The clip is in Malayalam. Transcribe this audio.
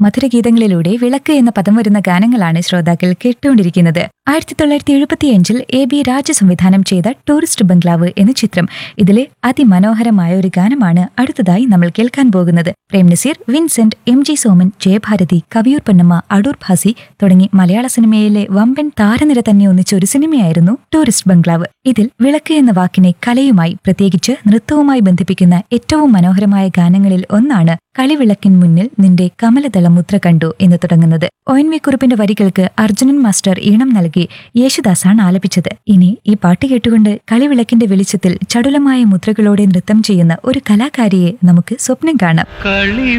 മധുരഗീതങ്ങളിലൂടെ വിളക്ക് എന്ന പദം വരുന്ന ഗാനങ്ങളാണ് ശ്രോതാക്കൾ കേട്ടുകൊണ്ടിരിക്കുന്നത് ആയിരത്തി തൊള്ളായിരത്തി എഴുപത്തിയഞ്ചിൽ എ ബി രാജ സംവിധാനം ചെയ്ത ടൂറിസ്റ്റ് ബംഗ്ലാവ് എന്ന ചിത്രം ഇതിലെ അതിമനോഹരമായ ഒരു ഗാനമാണ് അടുത്തതായി നമ്മൾ കേൾക്കാൻ പോകുന്നത് Prem Nazir Vincent M G Soman Jayabharathi Kaviyoor Ponnamma Adoor Bhasi തുടങ്ങി മലയാള സിനിമയിലെ വമ്പൻ താരനിര തന്നെ ഒന്നിച്ച ഒരു സിനിമയായിരുന്നു ടൂറിസ്റ്റ് ബംഗ്ലാവ് ഇതിൽ വിളക്ക് എന്ന വാക്കിനെ കലയുമായി പ്രത്യേകിച്ച് നൃത്തവുമായി ബന്ധിപ്പിക്കുന്ന ഏറ്റവും മനോഹരമായ ഗാനങ്ങളിൽ ഒന്നാണ് കളിവിളക്കിൻ മുന്നിൽ നിന്റെ കമലദള മുദ്ര കണ്ടു എന്ന് തുടങ്ങുന്നത് ഒ എൻ വി കുറുപ്പിന്റെ വരികൾക്ക് അർജുനൻ മാസ്റ്റർ ഈണം നൽകി യേശുദാസാണ് ആലപിച്ചത് ഇനി ഈ പാട്ട് കേട്ടുകൊണ്ട് കളിവിളക്കിന്റെ വെളിച്ചത്തിൽ ചടുലമായ മുദ്രകളോടെ നൃത്തം ചെയ്യുന്ന ഒരു കലാകാരിയെ നമുക്ക് സ്വപ്നം കാണാം കളി